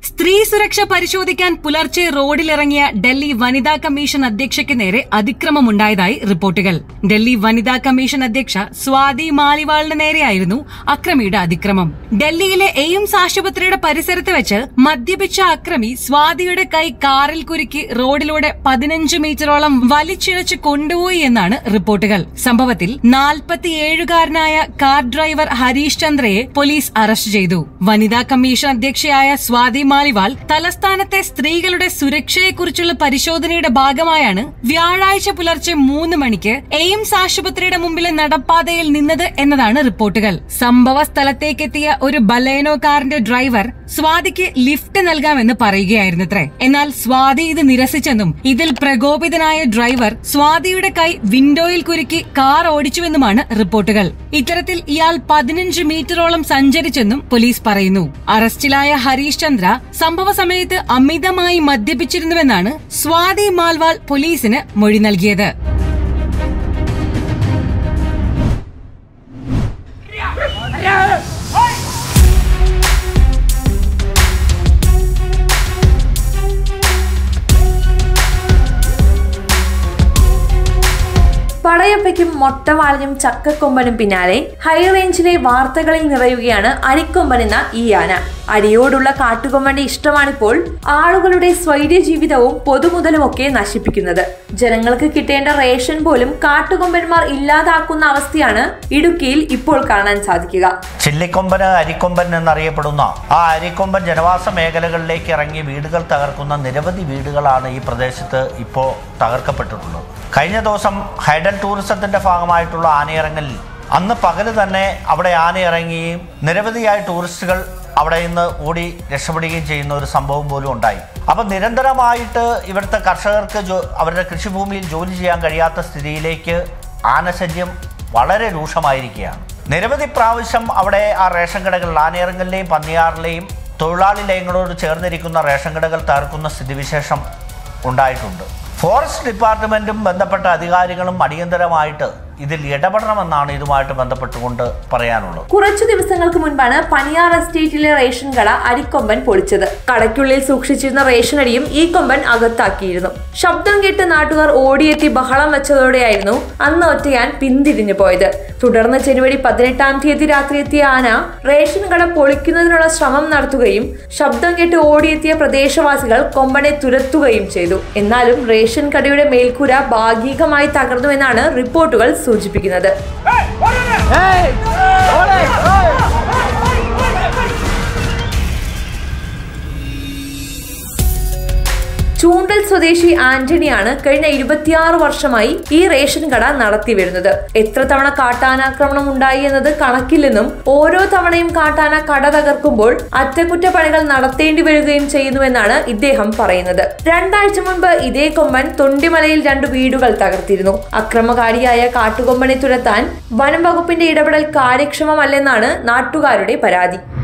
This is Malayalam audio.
സ്ത്രീ സുരക്ഷ പരിശോധിക്കാൻ പുലർച്ചെ റോഡിലിറങ്ങിയ ഡൽഹി വനിതാ കമ്മീഷൻ അധ്യക്ഷയ്ക്ക് നേരെ അതിക്രമമുണ്ടായതായി റിപ്പോർട്ടുകൾ ഡൽഹി വനിതാ കമ്മീഷൻ അധ്യക്ഷ സ്വാതി മാലിവാളിന് നേരെയായിരുന്നു അക്രമിയുടെ അതിക്രമം ഡൽഹിയിലെ എയിംസ് ആശുപത്രിയുടെ പരിസരത്ത് വെച്ച് മദ്യപിച്ച അക്രമി സ്വാതിയുടെ കൈ കാറിൽ കുരുക്കി റോഡിലൂടെ പതിനഞ്ച് മീറ്ററോളം വലിച്ചിഴച്ച് കൊണ്ടുപോയി എന്നാണ് റിപ്പോർട്ടുകൾ സംഭവത്തിൽ നാൽപ്പത്തിയേഴുകാരനായ കാർ ഡ്രൈവർ ഹരീഷ് ചന്ദ്രയെ പോലീസ് അറസ്റ്റ് ചെയ്തു വനിതാ കമ്മീഷൻ അധ്യക്ഷയായ സ്വാതി മാലിവാൾ തലസ്ഥാനത്തെ സ്ത്രീകളുടെ സുരക്ഷയെക്കുറിച്ചുള്ള പരിശോധനയുടെ ഭാഗമായാണ് വ്യാഴാഴ്ച പുലർച്ചെ മൂന്ന് മണിക്ക് എയിംസ് ആശുപത്രിയുടെ മുമ്പിലെ നടപ്പാതയിൽ നിന്നത് എന്നതാണ് റിപ്പോർട്ടുകൾ സംഭവ സ്ഥലത്തേക്കെത്തിയ ഒരു ബലേനോ കാറിന്റെ ഡ്രൈവർ സ്വാതിക്ക് ലിഫ്റ്റ് നൽകാമെന്ന് പറയുകയായിരുന്നത്രേ എന്നാൽ സ്വാതി ഇത് നിരസിച്ചെന്നും ഇതിൽ പ്രകോപിതനായ ഡ്രൈവർ സ്വാതിയുടെ കൈ വിൻഡോയിൽ കുരുക്കി കാർ ഓടിച്ചുവെന്നുമാണ് റിപ്പോർട്ടുകൾ ഇത്തരത്തിൽ ഇയാൾ പതിനഞ്ച് മീറ്ററോളം സഞ്ചരിച്ചെന്നും പോലീസ് പറയുന്നു അറസ്റ്റിലായ ഹരീഷ് ചന്ദ്ര സംഭവ സമയത്ത് അമിതമായി മദ്യപിച്ചിരുന്നുവെന്നാണ് സ്വാതി മാൽവാൾ പോലീസിന് മൊഴി നൽകിയത് പടയപ്പയ്ക്കും മൊട്ടവാളിനും ചക്കക്കൊമ്പനും പിന്നാലെ ഹൈ റേഞ്ചിലെ വാർത്തകളിൽ നിറയുകയാണ് അരിക്കൊമ്പൻ എന്ന ഈ ആന അരിയോടുള്ള കാട്ടുകൊമ്പന്റെ ഇഷ്ടമാണിപ്പോൾ ആളുകളുടെ സ്വൈര്യ ജീവിതവും പൊതുമുതലുമൊക്കെ നശിപ്പിക്കുന്നത് ജനങ്ങൾക്ക് കിട്ടേണ്ട റേഷൻ പോലും കാട്ടുകൊമ്പന്മാർ ഇല്ലാതാക്കുന്ന അവസ്ഥയാണ് ഇടുക്കിയിൽ ഇപ്പോൾ കാണാൻ സാധിക്കുക ചില്ലിക്കൊമ്പന് അരിക്കൊമ്പൻ എന്നറിയപ്പെടുന്ന ആ അരിക്കൊമ്പൻ ജനവാസ മേഖലകളിലേക്ക് ഇറങ്ങി വീടുകൾ തകർക്കുന്ന നിരവധി വീടുകളാണ് ഈ പ്രദേശത്ത് ഇപ്പോൾ തകർക്കപ്പെട്ടിട്ടുള്ളത് കഴിഞ്ഞ ദിവസം ഹൈഡൽ ടൂറിസത്തിന്റെ ഭാഗമായിട്ടുള്ള ആനയിറങ്ങലിൽ അന്ന് പകല് തന്നെ അവിടെ ആനയിറങ്ങുകയും നിരവധിയായ ടൂറിസ്റ്റുകൾ അവിടെ നിന്ന് ഓടി രക്ഷപ്പെടുകയും ചെയ്യുന്ന ഒരു സംഭവം പോലും ഉണ്ടായി അപ്പം നിരന്തരമായിട്ട് ഇവിടുത്തെ കർഷകർക്ക് ജോ അവരുടെ കൃഷിഭൂമിയിൽ ജോലി ചെയ്യാൻ കഴിയാത്ത സ്ഥിതിയിലേക്ക് ആനശല്യം വളരെ രൂക്ഷമായിരിക്കുകയാണ് നിരവധി പ്രാവശ്യം അവിടെ ആ റേഷൻ കടകൾ ആനയിറങ്ങലിലെയും പന്നിയാറിലെയും തൊഴിലാളി ലയങ്ങളോട് ചേർന്നിരിക്കുന്ന റേഷൻ കടകൾ തകർക്കുന്ന സ്ഥിതിവിശേഷം ഉണ്ടായിട്ടുണ്ട് ഫോറസ്റ്റ് ഡിപ്പാർട്ട്മെന്റും ബന്ധപ്പെട്ട അധികാരികളും അടിയന്തരമായിട്ട് ഇതിൽ ഇടപെടണമെന്നാണ് ഇതുമായിട്ട് ബന്ധപ്പെട്ടുകൊണ്ട് പറയാനുള്ളത് കുറച്ചു ദിവസങ്ങൾക്ക് മുൻപാണ് പനിയാർ എസ്റ്റേറ്റിലെ റേഷൻ കട അരിക്കൊമ്പൻ പൊളിച്ചത് കടയ്ക്കുള്ളിൽ സൂക്ഷിച്ചിരുന്ന റേഷൻ അരിയും ഈ കൊമ്പൻ അകത്താക്കിയിരുന്നു ശബ്ദം കേട്ട് നാട്ടുകാർ ഓടിയെത്തി ബഹളം വെച്ചതോടെയായിരുന്നു അന്ന് ഒറ്റയാൻ പിന്തിരിഞ്ഞു പോയത് തുടർന്ന് ജനുവരി പതിനെട്ടാം തീയതി രാത്രി എത്തിയ ആന റേഷൻ കട പൊളിക്കുന്നതിനുള്ള ശ്രമം നടത്തുകയും ശബ്ദം കേട്ട് ഓടിയെത്തിയ പ്രദേശവാസികൾ കൊമ്പനെ തുരത്തുകയും ചെയ്തു എന്നാലും റേഷൻ കടയുടെ മേൽക്കൂര ഭാഗികമായി തകർന്നുവെന്നാണ് റിപ്പോർട്ടുകൾ സൂചിപ്പിക്കുന്നത് ചൂണ്ടൽ സ്വദേശി ആന്റണിയാണ് കഴിഞ്ഞ ഇരുപത്തിയാറ് വർഷമായി ഈ റേഷൻ കട നടത്തി വരുന്നത് എത്ര തവണ കാട്ടാനാക്രമണം ഉണ്ടായി എന്നത് കണക്കില്ലെന്നും ഓരോ തവണയും കാട്ടാന കട തകർക്കുമ്പോൾ അറ്റകുറ്റപ്പണികൾ നടത്തേണ്ടി വരികയും ചെയ്യുന്നുവെന്നാണ് ഇദ്ദേഹം പറയുന്നത് രണ്ടാഴ്ച മുൻപ് ഇതേ കൊമ്പൻ തൊണ്ടിമലയിൽ രണ്ട് വീടുകൾ തകർത്തിരുന്നു അക്രമകാരിയായ കാട്ടുകൊമ്പനെ തുരത്താൻ വനം വകുപ്പിന്റെ ഇടപെടൽ കാര്യക്ഷമമല്ലെന്നാണ് നാട്ടുകാരുടെ പരാതി